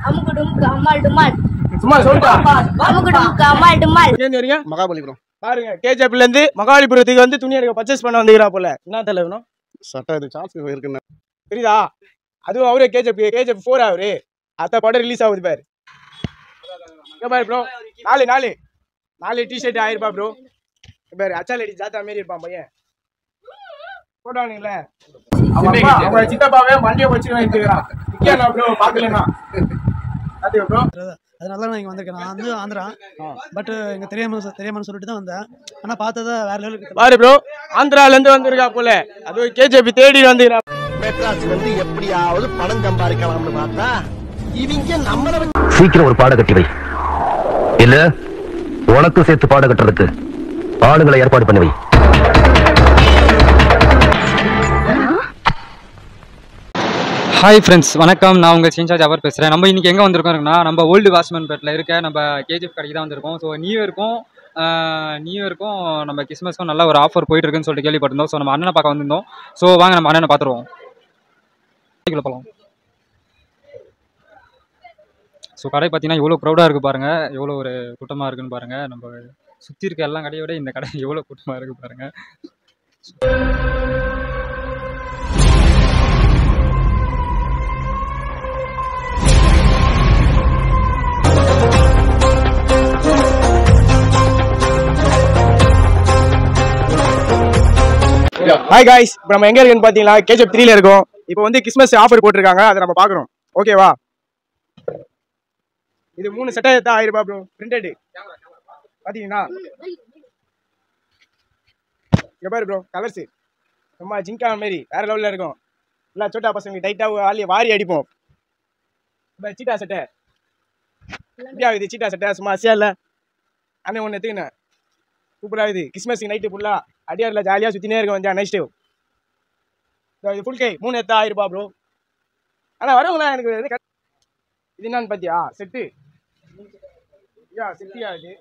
அமுகுடும் கமால் டுமால் சும்மா சொல்லிட்டா அமுகுடும் கமால் டுமால் எங்க வரீங்க மகாபலிபுரம் பாருங்க கேஜப்ல இருந்து மகாபலிபுரத்துக்கு வந்து துணி எடுக்க பர்ச்சேஸ் பண்ண வந்துக்கிறா போல என்ன தெரியல வேணும் சட்டை இது சார்ஜ் இருக்குன்னு தெரியுதா அதுவும் அவரே கேஜப் கேஜப் ஃபோர் அவரு அத்த படம் ரிலீஸ் ஆகுது பாரு இங்க பாரு ப்ரோ நாலு நாலு நாலு டிஷர்ட் ஆயிருப்பா ப்ரோ பாரு அச்சால் அடி ஜாத்தா மாரி இருப்பான் பையன் போட்டானுங்களே அவங்க சித்தப்பாவே மண்டியை வச்சு வாங்கிக்கிறான் நிக்கா ப்ரோ பாக்கலனா அது ப்ரோ அதனால தான் நான் இங்கே வந்திருக்கேன் நான் வந்து ஆந்திரா பட் இங்கே தெரியாம தெரியாமன்னு சொல்லிட்டு தான் வந்தேன் ஆனால் பார்த்ததா வேற லெவலுக்கு பாரு ப்ரோ ஆந்திரால இருந்து வந்திருக்கா போல அது கேஜபி தேடி வந்துக்கிறா மெட்ராஸ் வந்து எப்படியாவது பணம் சம்பாதிக்கலாம்னு பார்த்தா இவங்க நம்மள சீக்கிரம் ஒரு பாட கட்டி வை இல்ல உனக்கும் சேர்த்து பாட கட்டுறதுக்கு ஆளுங்களை ஏற்பாடு பண்ணி வை ஹாய் ஃப்ரெண்ட்ஸ் வணக்கம் நான் உங்கள் சின்சார்ஜ் அவர் பேசுகிறேன் நம்ம இன்றைக்கி எங்கே வந்திருக்கோம்னா நம்ம ஓல்டு வாட்ச்மேன் பேட்டில் இருக்க நம்ம கேஜிஎஃப் கடைக்கு தான் வந்திருக்கோம் ஸோ நியூ இயருக்கும் நியூ இயருக்கும் நம்ம கிறிஸ்மஸ்க்கும் நல்ல ஒரு ஆஃபர் போயிட்டு இருக்குன்னு சொல்லிட்டு கேள்விப்பட்டிருந்தோம் ஸோ நம்ம அண்ணனை பார்க்க வந்திருந்தோம் ஸோ வாங்க நம்ம அண்ணனை பார்த்துருவோம் கடைக்குள்ள போகலாம் ஸோ கடை பார்த்தீங்கன்னா எவ்வளோ க்ரௌடாக இருக்குது பாருங்கள் எவ்வளோ ஒரு கூட்டமாக இருக்குன்னு பாருங்கள் நம்ம சுற்றி இருக்க எல்லா கடையை விட இந்த கடை எவ்வளோ கூட்டமாக இருக்குது பாருங்கள் ஹாய் காய்ஸ் இப்போ நம்ம எங்க இருக்குன்னு பாத்தீங்களா கேஜப் த்ரீல இருக்கோம் இப்போ வந்து கிறிஸ்மஸ் ஆஃபர் போட்டிருக்காங்க அதை நம்ம பாக்குறோம் ஓகேவா இது மூணு செட்டை தான் ஆயிரம் ரூபாய் ப்ரோ பிரிண்டட் பாத்தீங்கன்னா இங்க பாரு ப்ரோ கலர்ஸ் சும்மா ஜிங்கா மாரி வேற லெவல்ல இருக்கும் எல்லா சோட்டா பசங்க டைட்டா ஆளி வாரி அடிப்போம் இப்போ சீட்டா சட்டை எப்படி ஆகுது சீட்டா சட்டை சும்மா அசியா இல்ல அண்ணன் ஒன்று எடுத்துக்கினேன் சூப்பராக இது கிறிஸ்மஸ் நைட்டு ஃபுல்லா அடியாரில் ஜாலியாக சுற்றினே இருக்க வந்தா நைட் ஸ்டே இது ஃபுல் கை மூணு எத்தா ஆயிரம் ரூபாய் ப்ரோ ஆனால் வரவங்களா எனக்கு இது cut- இது என்னன்னு பார்த்தியா செட்டு யா செட்டியா இது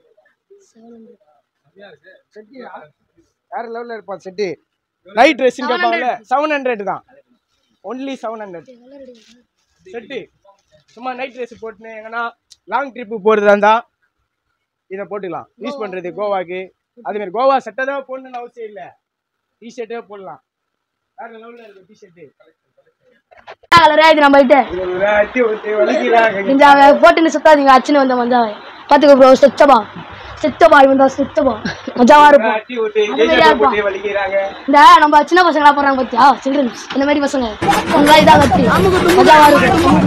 செட்டியா வேற லெவலில் இருப்பான் செட்டு நைட் ட்ரெஸ்ஸிங் கேட்பாங்கல்ல செவன் ஹண்ட்ரட் தான் ஒன்லி செவன் ஹண்ட்ரட் செட்டு சும்மா நைட் ட்ரெஸ் போட்டுன்னு எங்கன்னா லாங் ட்ரிப்பு போகிறதா இருந்தா இதை போட்டுக்கலாம் யூஸ் பண்ணுறது கோவாக்கு அதே மாதிரி கோவா சட்டை தான் போடணும்னு அவசியம் இல்லை டிஷர்ட்டே போடலாம் வேற லெவலில் இருக்கும் டிஷர்ட்டு கலரா இது நம்ம கிட்ட அட்டி ஊத்தி வலிக்கிறாங்க இந்த போட்டுன்னு சுத்தாதீங்க அச்சுன்னு வந்த மஞ்சாவை பாத்துக்கோ ப்ரோ செச்சபா செச்சபா இவன் தான் செச்சபா மஜாவா இருக்கும் அட்டி ஊத்தி அது மாதிரியா ஜெயிச்சா இருப்பான். போட்டு வலிக்கிறாங்க இந்த நம்ம சின்ன பசங்களா போடுறாங்க பாத்தியா சில்ட்ரன்ஸ் இந்த மாதிரி பசங்க அவங்க இதா கட்டி மஜாவா இருக்கும்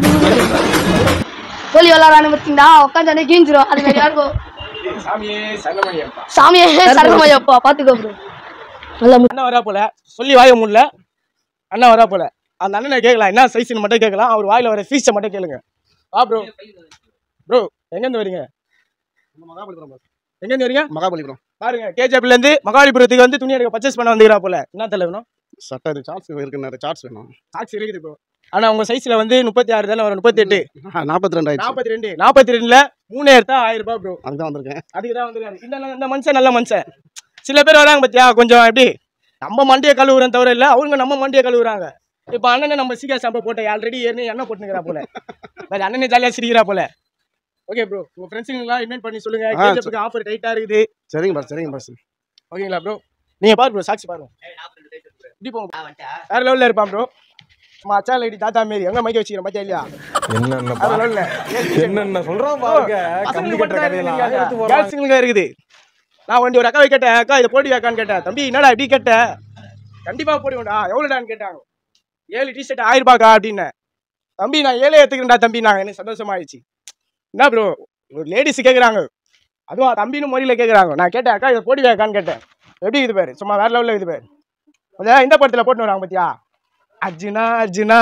கோலி விளாட்றானு பார்த்தீங்களா உட்காந்து கீஞ்சிரும் அது மாதிரியா இருக்கும் சாமியே சரணமையப்பா சாமியே சரணமையப்பா பாத்துக்கோ ப்ரோ நல்ல மு- அண்ணன் வரா போல சொல்லி வாய முடியல அண்ணன் வரா போல அந்த அண்ணனை கேட்கலாம் என்ன சைஸ்னு மட்டும் கேட்கலாம் அவர் வாயில வர ஃபீஸை மட்டும் கேளுங்க வா ப்ரோ ப்ரோ எங்கேருந்து வரீங்க மகாபலிபுரம் எங்கேருந்து வரீங்க மகாபலிபுரம் பாருங்க கேஜப்ல இருந்து மகாபலிபுரத்துக்கு வந்து துணி எடுக்க பர்ச்சேஸ் பண்ண வந்துக்கிறா போல என்ன தெரியல வேணும் சட்டை இது சார்ஜ் இருக்குன்னு சார்ஜ் வேணும் சாக்ஸ் இருக்குது ப்ரோ ஆனா உங்க சைஸ்ல வந்து முப்பத்தி ஆறு தானே வரும் முப்பத்தி எட்டு நாற்பத்தி ரெண்டு ஆயிடுச்சு நாற்பத்தி ரெண்டு நாற்பத்தி ரெண்டுல மூணு எடுத்தா ஆயிரம் ரூபாய் ப்ரோ அதுதான் வந்திருக்கேன் அதுக்கு தான் வந்துருக்காரு இந்த இந்த மனுஷன் நல்ல மனுஷன் சில பேர் வராங்க பத்தியா கொஞ்சம் எப்படி நம்ம மண்டியை கழுவுறோம் தவிர இல்ல அவங்க நம்ம மண்டியை கழுவுறாங்க இப்ப அண்ணனை நம்ம சீக்கிரம் சாம்பா போட்ட ஆல்ரெடி ஏற்கனவே எண்ணெய் போட்டுக்கிறா போல வேற அண்ணனே ஜாலியா சிரிக்கிறா போல ஓகே ப்ரோ உங்க ஃப்ரெண்ட்ஸுங்களாம் இன்வைட் பண்ணி சொல்லுங்க ஆ, கேஜப்புக்கு ஆஃபர் டைட்டா இருக்குது சரிங்க பாஸ் சரிங்க பாஸ் ஓகேங்களா ப்ரோ நீங்க பாரு ப்ரோ சாட்சி பாருங்க இப்படி போங்க வேற லெவல்ல இருப்பான் ப்ரோ நம்ம அச்சா லைடி தாத்தா மாரி எங்க மைக்க வச்சுக்கிறேன் பாத்தியா இல்லையா வேற லெவல்ல என்னென்ன சொல்றான் பாருங்க கம்பி கட்டுற கதையெல்லாம் எடுத்து போடுறாங்க. கேர்ள்ஸுங்களுக்கு இருக்குது நான் வண்டி ஒரு அக்காவை கேட்டேன் அக்கா இதை போட்டு வைக்கான்னு கேட்டேன் தம்பி என்னடா இப்படி கேட்ட கண்டிப்பா போடுவேன்டா எவ்வளோடான்னு கேட்டாங்க ஏழு டிஷர்ட் ஆயிரம் ரூபாய்க்கா அப்படின்னேன் தம்பி நான் ஏழை எடுத்துக்கிறேன்டா தம்பி நான் எனக்கு சந்தோஷமாயிடுச்சு என்ன ப்ரோ ஒரு லேடிஸ் கேட்குறாங்க அதுவும் தம்பின்னு மொழியில் கேட்குறாங்க நான் கேட்டேன் அக்கா இதை போட்டு வைக்கான்னு கேட்டேன் எப்படி இது பேர் சும்மா வேற லெவலில் இது பேர் கொஞ்சம் இந்த படத்தில் போட்டு வராங்க பார்த்தியா அர்ஜுனா அர்ஜுனா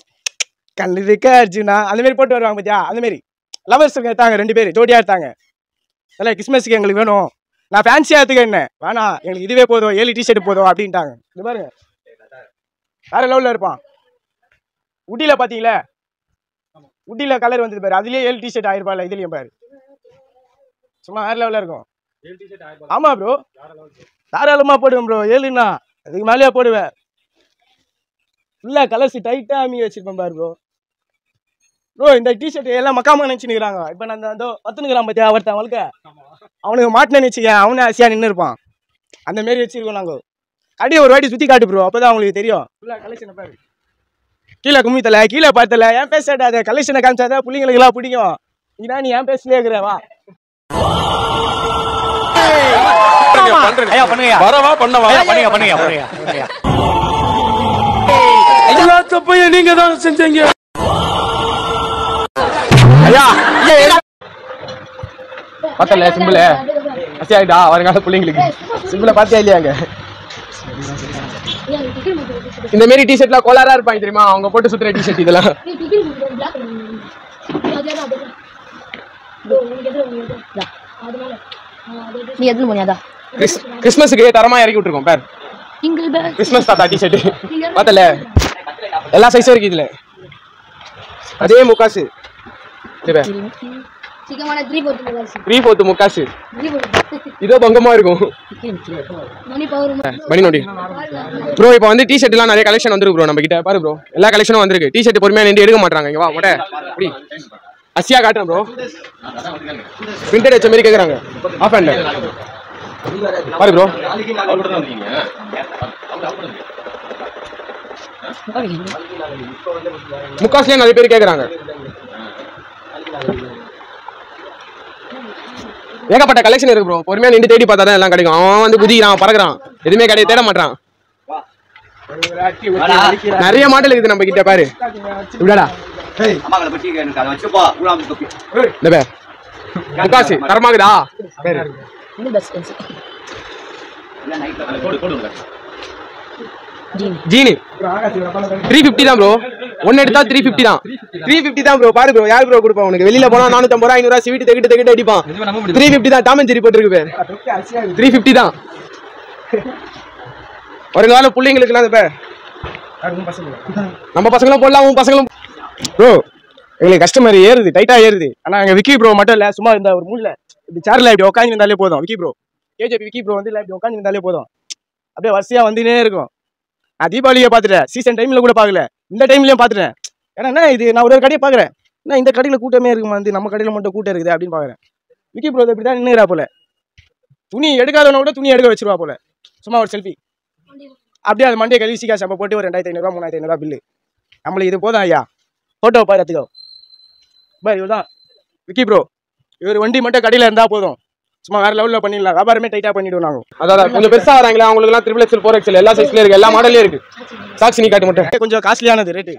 கல் இருக்க அர்ஜுனா அந்த மாதிரி போட்டு வருவாங்க பார்த்தியா அந்த மாதிரி லவர்ஸ் எடுத்தாங்க ரெண்டு பேர் ஜோடியாக எடுத்தாங்க இல்லை கிறிஸ்மஸ்க்கு எங்களுக்கு வேணும் நான் ஃபேன்சியாக எடுத்துக்க என்ன வேணாம் எங்களுக்கு இதுவே போதும் ஏழு டிஷர்ட் போதும் அப்படின்ட்டாங்க இது பாருங்க வேற லெவலில் இருப்பான் உட்டியில் பார்த்தீங்களே உட்டியில் கலர் வந்தது பாரு அதுலேயே ஏழு டிஷர்ட் ஆயிரம் ரூபாயில் இதுலேயும் பாரு சும்மா வேற லெவலில் இருக்கும் ஆமா ப்ரோ தாராளமாக போடுவேன் ப்ரோ ஏழுண்ணா அதுக்கு மேலேயே போடுவேன் ஃபுல்லாக கலர்ஸ் டைட்டாக அம்மி வச்சிருப்பேன் பாரு ப்ரோ ப்ரோ இந்த டிஷர்ட் எல்லாம் மக்காம நினைச்சுக்கிறாங்க இப்போ நான் அந்த பத்துனுக்குறான் பத்தியா ஒருத்தன் வளர்க்க அவனுக்கு மாட்டின நினைச்சிக்க அவனே அசியா நின்று இருப்பான் அந்த மாரி வச்சிருக்கோம் நாங்கள் கடையை ஒரு வாட்டி சுற்றி காட்டு ப்ரோ அப்பதான் அவங்களுக்கு தெரியும் ஃபுல்லாக கலெக்ஷனை பாரு கீழே கும்மித்தல கீழே பார்த்தல என் பேச அதை கலெக்ஷனை காமிச்சாதான் பிள்ளைங்களுக்கு எல்லாம் பிடிக்கும் நீ நீ என் பேசலே இருக்கிற வா ஐயா பண்ணுங்க வரவா பண்ணவா பண்ணுங்க பண்ணுங்க பண்ணுங்க எல்லா தப்பையும் நீங்க தான் செஞ்சீங்க ஐயா பார்த்தல சிம்பிள் அசியாயிட்டா வருங்கால பிள்ளைங்களுக்கு சிம்பிளை பார்த்தியா இல்லையாங்க இந்த மாரி டிஷர்ட்லாம் கோளாரா இருப்பாங்க தெரியுமா அவங்க போட்டு சுத்துற டிஷர்ட் இதெல்லாம் நீ எதுன்னு போனியாதா கிறிஸ்- கிறிஸ்மஸுக்கு தரமா இறக்கி விட்டுருக்கோம் பேர் சிங்கிள் பேக் கிறிஸ்மஸ் தாத்தா டிஷர்ட் பார்த்தல எல்லா சைஸும் இருக்கு இதுல அதே முக்காசு சீக்கிரமான த்ரீ போட்டு த்ரீ ஃபோர்த்து முக்காசு த்ரீ போட்டு இதோ பங்கமா இருக்கும் மணி பவர் மணி நோண்டி ப்ரோ இப்போ வந்து டிஷர்ட் எல்லாம் நிறைய கலெக்ஷன் வந்திருக்கு ப்ரோ நம்ம கிட்ட பாரு ப்ரோ எல்லா கலெக்ஷனும் வந்திருக்கு டிஷர்ட் பொறுமையா நின்று எடுக்க மாட்டாங்க இங்க வா மொட்டை அப்படி அசியா காட்டுறேன் ப்ரோ பிரிண்டட் வச்ச மாதிரி கேக்குறாங்க ஆஃப் ஹேண்ட் பாரு ப்ரோ முக்காஸ்லயே நிறைய பேர் கேக்குறாங்க ஏகப்பட்ட கலெக்ஷன் இருக்கு ப்ரோ பொறுமையா நின்று தேடி பார்த்தா தான் எல்லாம் கிடைக்கும் அவன் வந்து குதிக்கிறான் பறக்குறான் எதுவுமே கிடையாது தேட மாட்டான் நிறைய மாடல் இருக்குது நம்ம கிட்ட பாரு இப்படாடா இந்த பே முக்காசு தரமாகுதா ஜீனு த்ரீ ஃபிஃப்டி தான் ப்ரோ ஒன்னு எடுத்தா த்ரீ ஃபிஃப்டி தான் த்ரீ ஃபிஃப்டி தான் ப்ரோ பாரு ப்ரோ யார் ப்ரோ கொடுப்பா உனக்கு வெளியில போனா நானூத்தம்பது ரூபா ஐநூறு ஸ்வீட் தெக்கிட்டு தெக்கிட்டு அடிப்பான் த்ரீ ஃபிஃப்டி தான் டாமன் ஜெரி போட்டுருக்கு பேர் த்ரீ ஃபிஃப்டி தான் ஒரு காலம் பிள்ளைங்களுக்குலாம் இந்த பேர் நம்ம பசங்களும் போடலாம் உன் பசங்களும் ப்ரோ எங்களுக்கு கஸ்டமர் ஏறுது டைட்டா ஏறுது ஆனா எங்க விக்கி ப்ரோ மட்டும் இல்ல சும்மா இந்த ஒரு மூலைல இப்படி சேர்ல இப்படி உட்காந்து இருந்தாலே போதும் Vicky bro KJP Vicky bro வந்து இல்ல இப்படி உட்காந்து இருந்தாலே போதும் அப்படியே வரிசையா வந்துனே இருக்கும் நான் தீபாவளியை பார்த்துட்டேன் சீசன் டைம்ல கூட பார்க்கல இந்த டைம்லயும் பார்த்துட்டேன் ஏன்னா என்ன இது நான் ஒரு ஒரு கடையை பார்க்குறேன் என்ன இந்த கடையில் கூட்டமே இருக்குமா வந்து நம்ம கடையில் மட்டும் கூட்டம் இருக்குது அப்படின்னு பார்க்குறேன் விக்கி ப்ரோ இப்படி தான் நின்றுறா போல துணி எடுக்காதவன கூட துணி எடுக்க வச்சிருவா போல சும்மா ஒரு செல்ஃபி அப்படியே அது மண்டே கழுவி சீக்கா ஷாப்பை போட்டு ஒரு ரெண்டாயிரத்தி ஐநூறுரூவா மூணாயிரத்தி ஐநூறுரூவா பில்லு நம்மளுக்கு இது போதும் ஐயா ஃபோட்டோ பாரு எடுத்துக்கோ பாரு இவர் தான் விக்கி ப்ரோ இவர் வண்டி மட்டும் கடையில் இருந்தால் போதும் சும்மா வேற லெவலில் பண்ணிடலாம் வியாபாரமே டைட்டாக பண்ணிடுவோம் நாங்கள் அதான் கொஞ்சம் பெருசாக வராங்களா அவங்களுக்குலாம் ட்ரிபிள் எக்ஸல் ஃபோர் எக்ஸல் எல்லா சைஸ்ல இருக்கு எல்லா மாடலே இருக்கு சாக்ஸ் நீ காட்டு மட்டும் கொஞ்சம் காஸ்ட்லியானது ரேட்டு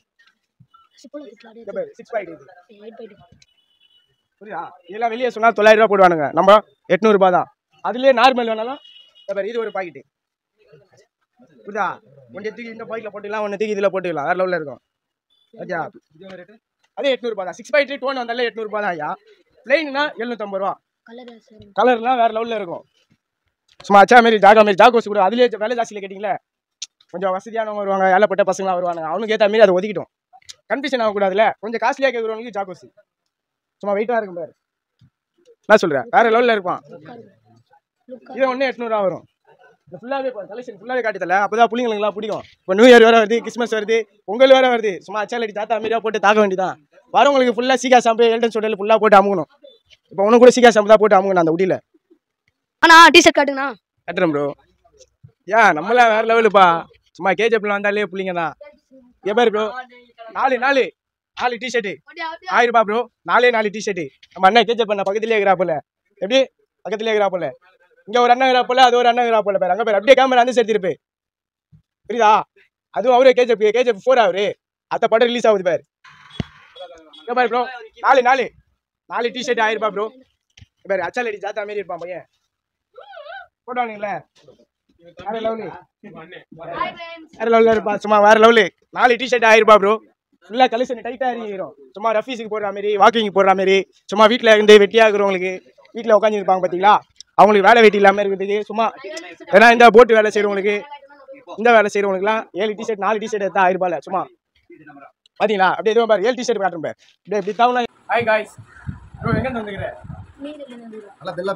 சிக்ஸ் பாயிண்ட் புரியுதா இதெல்லாம் வெளியே சொன்னா தொள்ளாயிரம் ரூபாய் போடுவானுங்க நம்ம எட்நூறுபா தான் அதுலயே நார்மல் வேணாலும் இதோ பாரு, இது ஒரு பாக்கெட்டு புரியுதா ஒன்று தூக்கி இந்த பாக்கெட்ல போட்டுக்கலாம் ஒன்று தூக்கி இதில் போட்டுக்கலாம் வேற லெவலில் இருக்கும் ஓகே அதே எட்நூறுபா தான் சிக்ஸ் பாயிண்ட் டோன் வந்தாலே எட்நூறுபா தான் ஐயா பிளெயின்னா எழுநூத்தம்பது ரூபா கலர்லாம் வேற லெவலில் இருக்கும் சும்மா அச்சா மாரி ஜாகா மாரி ஜாகோஸ் கூட அதுலேயே விலை ஜாஸ்தியில் கேட்டிங்களே கொஞ்சம் வசதியானவங்க வருவாங்க ஏழைப்பட்ட பசங்களாம் வருவாங்க அவனுக்கு ஏற்ற மாரி அதை ஒதுக்கிட்டோம் கன்ஃபியூஷன் ஆகக்கூடாதுல கொஞ்சம் காஸ்ட்லியாக கேட்குறவங்களுக்கு ஜாகோஸ் சும்மா வெயிட்டாக இருக்கும் பாரு நான் சொல்கிறேன் வேற லெவலில் இருப்பான் இது ஒன்று எட்நூறுவா வரும் இந்த ஃபுல்லாகவே கலெக்ஷன் ஃபுல்லாகவே காட்டுதல அப்போ தான் பிள்ளைங்களுக்குலாம் பிடிக்கும் இப்போ நியூ இயர் வேறு வருது கிறிஸ்மஸ் வருது பொங்கல் வேறு வருது சும்மா அச்சாலடி தாத்தா மாரியாக போட்டு தாக்க வேண்டியதான் வரவங்களுக்கு ஃபுல்லாக சீக்கா ஷாம்பு எல்டன் சோடல் ஃபுல்லாக போட்டு அமுகணும் இப்போ உனக்கு கூட சீக்கா ஷாம்பு தான் போட்டு அமுகணும் அந்த உடியில் அண்ணா டிஷர்ட் காட்டுங்கண்ணா கட்டுறேன் ப்ரோ ஏன் நம்மளாம் வேற லெவலுப்பா சும்மா கேஜப்ல வந்தாலே பிள்ளைங்க தான் என் பேர் ப்ரோ நாலு நாலு நாலு டிஷர்ட்டு ஆயிரம் ரூபாய் ப்ரோ நாலே நாலு டிஷர்ட்டு நம்ம அண்ணன் கேஜப் பண்ண பக்கத்துலேயே இருக்கிறா போல எப்படி பக்கத்துலேயே இருக்கிறா போல இங்க ஒரு அண்ணன் இருக்கிறா போல அது ஒரு அண்ணன் இருக்கிறா போல பேர் அங்க பேர் அப்படியே கேமரா வந்து சேர்த்திருப்பேன் புரியுதா அதுவும் அவரே கேஜப் கேஜப் ஃபோர் அவரு அத்த படம் ரிலீஸ் ஆகுது பேர் இங்க பாரு ப்ரோ நாலு நாலு நாலு டிஷர்ட் ஆயிரம் ரூபாய் ப்ரோ பாரு அச்சாலடி ஜாத்தா மாரி இருப்பான் பையன் போட்டானுங்களே வேற லெவலு வேற லெவலில் இருப்பா சும்மா வேற லெவலு நாலு டிஷர்ட் ஆயிருப்பா ப்ரோ ஃபுல்லாக கலெக்ஷன் டைட்டாக இறங்கிடும் சும்மா ரஃபீஸுக்கு போடுற மாதிரி வாக்கிங் போடுற மாதிரி சும்மா வீட்டில் இருந்து வெட்டியாக இருக்கிறவங்களுக்கு வீட்டில் உட்காந்துருப்பாங்க பார்த்தீங்களா அவங்களுக்கு வேலை வெட்டி இல்லாமல் இருக்கிறதுக்கு சும்மா ஏன்னா இந்த போட்டு வேலை செய்கிறவங்களுக்கு இந்த வேலை செய்கிறவங்களுக்குலாம் ஏழு டிஷர்ட் நாலு டிஷர்ட் எடுத்தா ஆயிரம் ரூபாயில் சும்மா பார்த்தீங்களா அப்படியே எதுவும் பாரு ஏழு டிஷர்ட் காட்டுறேன் பாரு இப்படி இப்படி தவணை ஹாய் காய்ஸ் ப்ரோ எங்கே வந்துக்கிறேன் நல்லா பெல்லா பீஸ்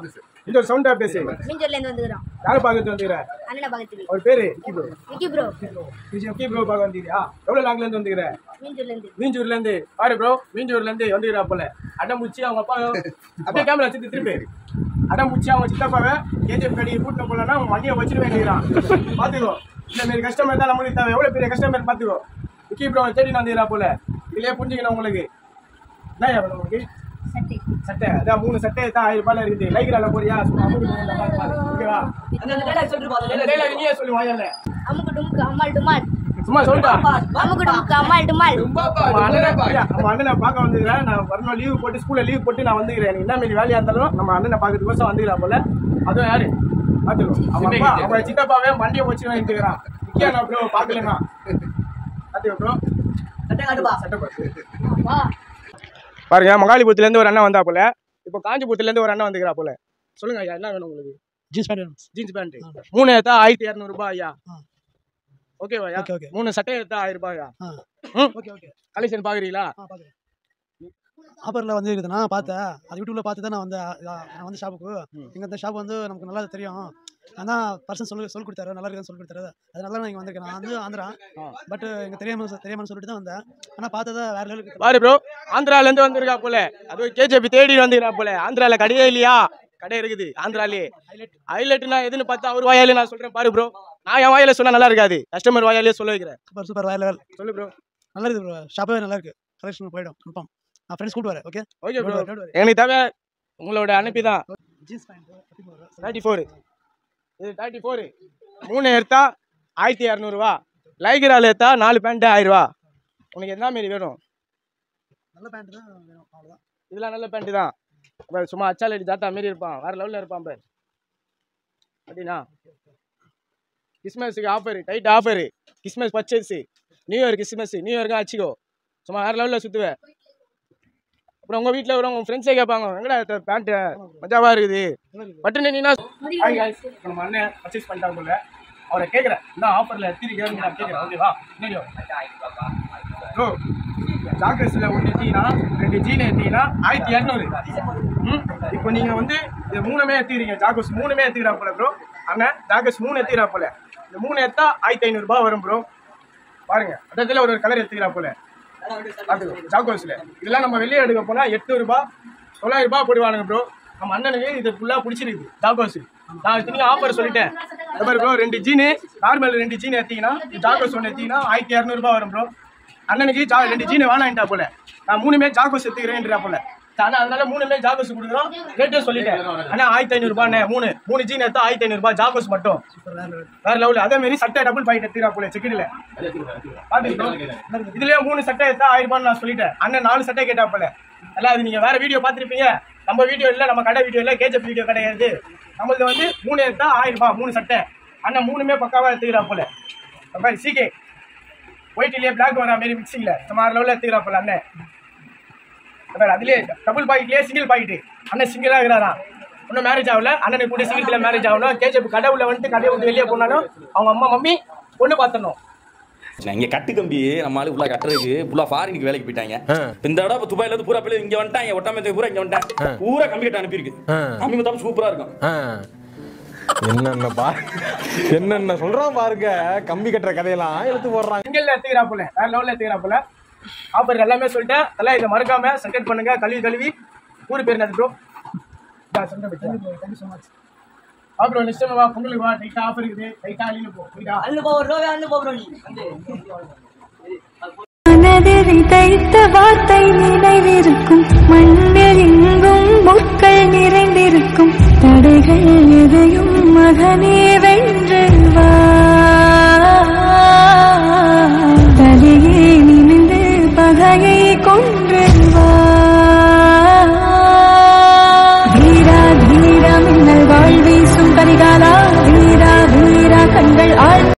இது ஒரு சவுண்டா பேசு மீஞ்சூர்ல இருந்து வந்துக்கிறோம் யாரை பார்க்கறது வந்துக்கிற அண்ணனை பக்கத்துக்கு அவர் பேரு Vicky bro Vicky bro Vicky bro பார்க்க வந்துக்கிறியா எவ்வளோ லாங்ல இருந்து வந்துக்கிற மீஞ்சூர்ல இருந்து மீஞ்சூர்ல இருந்து பாரு ப்ரோ மீஞ்சூர்ல இருந்து வந்துக்கிறா போல அடம்புச்சி அவங்க அப்பா அப்படியே கேமரா வச்சு திருப்பி அடம்புச்சி அவங்க சித்தப்பாவை கேஜிஎஃப் கடையை கூட்டின போலன்னா அவங்க வண்டியை வச்சுட்டு வேண்டியதான் பாத்துக்கோ இந்த மாதிரி கஸ்டமர் தான் நம்மளுக்கு தேவை எவ்வளவு பெரிய கஸ்டமர் பாத்துக்கோ விக்கி ப்ரோ தேடி வந்துக்கிறா போல இதுலயே புரிஞ்சுக்கணும் உங்களுக்கு என்ன வேணும் உங்களுக்கு சட்டை சட்டை அதான் மூணு சட்டை தான் ஆயிரம் ரூபாயில இருக்குது லைக்ரால போறியா சும்மா அமுக்கு டுமுக்கு இந்த மாதிரி பாரு. ஓகேவா இந்த dialogue நீயே சொல்லு வாயால அமுக்கு டுமுக்கு அம்மாள் டுமால் சும்மா சொல்லுடா அமுக்கு டுமுக்கு அம்மாள் டுமால் நம்ம அண்ணனை நம்ம அண்ணனை பார்க்க வந்துக்கிறேன் நான் வரணும் லீவு போட்டு ஸ்கூல்ல லீவ் போட்டு நான் வந்துக்கிறேன் எனக்கு என்ன மாரி வேலையா இருந்தாலும் நம்ம அண்ணனை பார்க்கறதுக்கோசம் வந்துக்கிறா போல அதுவும் யாரு பாத்துக்கோ அவங்க அப்பா அவங்க சித்தப்பாவே வண்டியை வச்சு வாங்கிட்டுக்கிறான் முக்கியம் நான் ப்ரோ பார்க்கலண்ணா பாத்துக்கோ ப்ரோ சட்டை பாத்து பாருங்க மகாலிபுரத்துல இருந்து ஒரு அண்ணன் வந்தா போல இப்போ காஞ்சிபுரத்துல இருந்து ஒரு அண்ணன் வந்துக்கிறா போல சொல்லுங்க ஐயா என்ன வேணும் உங்களுக்கு ஜீன்ஸ் பேண்ட் வேணும் ஜீன்ஸ் பேண்ட் மூணு எடுத்தா ஆயிரத்தி இரநூறுபா ஐயா ஆ. ஓகேவா ஐயா ஓகே ஓகே மூணு சட்டை எடுத்தா ஆயிரம் ரூபாயா ஆ. ம் ஓகே ஓகே கலெக்ஷன் பாக்குறீங்களா ஆ பார்க்குறேன் ஆஃபரில் வந்து இருக்குது நான் பார்த்தேன் அது யூடியூப்ல பார்த்து தான் நான் வந்து நான் வந்து ஷாப்புக்கு எங்கள் இந்த ஷாப் வந்து நமக்கு நல்லா தெரியும் அதான் பர்சன் சொல்லி சொல்லி கொடுத்தாரு நல்லா இருக்குன்னு சொல்லி கொடுத்தாரு அதனால நான் இங்கே வந்திருக்கேன் நான் வந்து ஆந்திரா பட் எங்க தெரியாம தெரியாமன்னு சொல்லிட்டு தான் வந்தேன் ஆனால் பார்த்ததா வேற லெவலுக்கு பாரு ப்ரோ ஆந்திரால இருந்து வந்திருக்கா போல அது கேஜிபி தேடி வந்துருக்கா போல ஆந்திரால கடையே இல்லையா கடை இருக்குது ஆந்திராலே ஹைலைட்னா எதுன்னு பார்த்தா அவர் வாயாலே நான் சொல்றேன் பாரு ப்ரோ நான் என் வாயில சொன்னா நல்லா இருக்காது கஸ்டமர் வாயாலே சொல்ல வைக்கிறேன் சூப்பர் சூப்பர் வேற லெவல் சொல்லு ப்ரோ நல்லா இருக்குது ப்ரோ ஷாப்பே நல்லா இருக்கு கலெக்ஷன் போயிடும் கன்ஃபார்ம் நான் ஃப்ரெண்ட்ஸ் கூப்பிட்டு வரேன் ஓகே ஓகே ப்ரோ எனக்கு தேவை உங்களோட அனுப்பி தான் ஜீன்ஸ் பேண்ட் தேர்ட்டி ஃபோர் இது தேர்ட்டி ஃபோர் மூணு எடுத்தா ஆயிரத்தி இரநூறுவா லைக்ரால் எடுத்தா நாலு பேண்ட்டு ஆயிரரூவா உனக்கு என்ன மாரி வேணும் நல்ல பேண்ட் தான் வேணும் அவ்வளோதான் இதெல்லாம் நல்ல பேண்ட்டு தான் பாரு, சும்மா அச்சாலடி ஜாத்தா மாரி இருப்பான் வேற லெவலில் இருப்பான் பாரு அப்படின்னா கிறிஸ்மஸுக்கு offer tight offer Christmas purchase new year Christmas new இயருக்கு அடிச்சிக்கோ சும்மா வேற லெவலில் சுற்றுவேன் அப்புறம் உங்கள் வீட்டில் வரும் உங்கள் ஃப்ரெண்ட்ஸே கேட்பாங்க எங்கடா பேண்ட்டு மஜாவாக இருக்குது பட்டு நீனா இப்போ நம்ம அண்ணன் பர்ச்சேஸ் பண்ணிட்டாங்க போல அவரை கேட்குறேன் என்ன ஆஃபரில் எடுத்துருக்கேன்னு நான் கேட்குறேன் ஓகேவா என்னையோ ப்ரோ ஜாக்கர்ஸில் ஒன்று எடுத்தீங்கன்னா ரெண்டு ஜீன் எடுத்தீங்கன்னா ஆயிரத்தி இரநூறு ம் இப்போ நீங்கள் வந்து இது மூணுமே எடுத்துக்கிறீங்க ஜாக்கர்ஸ் மூணுமே எடுத்துக்கிறா போல ப்ரோ அண்ணன் ஜாக்கர்ஸ் மூணு எடுத்துக்கிறா போல இந்த மூணு எடுத்தா ஆயிரத்தி ஐநூறுரூபா வரும் ப்ரோ பாருங்க அதில் ஒரு ஒரு கலர் எடுத்துக்கிறா போல பார்த்துக்கோ ஜாக்கோஸில் இதெல்லாம் நம்ம வெளியே எடுக்க போனால் எட்நூறுபா தொள்ளாயிரம் ரூபாய் போடுவானுங்க ப்ரோ நம்ம அண்ணனுக்கு இது ஃபுல்லாக பிடிச்சிருக்கு ஜாக்கோஸ் நான் இத்தனையும் ஆஃபர் சொல்லிட்டேன் இந்த மாதிரி ப்ரோ ரெண்டு ஜீனு நார்மல் ரெண்டு ஜீன் எடுத்தீங்கன்னா ஜாக்கோஸ் ஒன்று எடுத்தீங்கன்னா ஆயிரத்தி இரநூறுபா வரும் ப்ரோ அண்ணனுக்கு ஜா ரெண்டு ஜீனு வேணான்ட்டா போல நான் மூணுமே ஜாக்கோஸ் எடுத்துக்கிறேன்றா போல ஆனால் அதனால மூணுமே ஜாக்கோஸ் கொடுக்குறோம் ரேட்டே சொல்லிட்டேன் ஆனால் ஆயிரத்தி ஐநூறுபாண்ணே மூணு மூணு ஜீன் எடுத்தா ஆயிரத்தி ஐநூறுபா ஜாக்கோஸ் மட்டும் வேற லெவலில் அதே மாதிரி சட்டை டபுள் பாயிண்ட் எடுத்துக்கிறா போல செக்கிடில் பாத்துக்கிட்டோம் இதுலயே மூணு சட்டை எடுத்தா ஆயிரம் ரூபான்னு நான் சொல்லிட்டேன் அண்ணன் நாலு சட்டை கேட்டா போல எல்லாம் அது நீங்க வேற வீடியோ பார்த்திருப்பீங்க நம்ம வீடியோ இல்ல நம்ம கடை வீடியோ இல்ல கேஜப் வீடியோ கிடையாது நம்மளது வந்து மூணு எடுத்தா ஆயிரம் ரூபாய் மூணு சட்டை அண்ணன் மூணுமே பக்காவா எடுத்துக்கிறா போல இந்த மாதிரி சீக்கே ஒயிட்லயே பிளாக் வர மாதிரி மிக்சிங்ல இந்த மாதிரி லெவலில் எடுத்துக்கிறா போல அண்ணன் இந்த மாதிரி அதுலயே டபுள் பாக்கெட்லயே சிங்கிள் பாக்கெட் அண்ணன் சிங்கிளா இருக்கிறாராம் இன்னும் மேரேஜ் ஆகல அண்ணனுக்கு கூட சீக்கிரத்தில் மேரேஜ் ஆகணும் கேஜப் கடவுள வந்துட்டு கடையை விட்டு வெளியே போனாலும் அவங்க அம்மா மம்மி பொண்ணு பார்த்துடணும் இங்க கட்டு கம்பி நம்ம ஆளு ஃபுல்லா கட்டுறதுக்கு ஃபுல்லா ஃபாரினுக்கு வேலைக்கு போயிட்டாங்க இப்ப இந்த இடம் இப்ப துபாயில இருந்து பூரா பிள்ளை இங்க வந்துட்டாங்க ஒட்டாமத்தை பூரா இங்க வந்துட்டாங்க பூரா கம்பி கட்ட அனுப்பியிருக்கு கம்பி மொத்தம் சூப்பரா இருக்கும் என்னென்ன பா என்னென்ன சொல்றான் பாருங்க கம்பி கட்டுற கதையெல்லாம் எடுத்து போடுறாங்க சிங்கிள் எடுத்துக்கிறா போல வேற லெவலில் எடுத்துக்கிறா போல ஆஃபர் எல்லாமே சொல்லிட்டேன் எல்லாம் இதை மறக்காம சென்டர் பண்ணுங்க கழுவி கழுவி ஊர் பேர் என்னது ப்ரோ தேங்க்யூ ஸோ மச் அப்புறம் நெக்ஸ்ட் டைம் வா பொங்கலுக்கு வா டைட்டா ஆஃபர் இருக்குது டைட்டா அழிவு போ புரியுதா மனதில் விதைத்த வார்த்தை நினைவிருக்கும் மண்ணில் எங்கும் முட்கள் நிறைந்திருக்கும் தடைகள் எதையும் மகனே வென்று வா தலையே நிமிந்து பகையை கொன்று வா வீரா தீரா மின்னல் வாழ் வீசும் கரிகாலா வீரா வீரா கண்கள்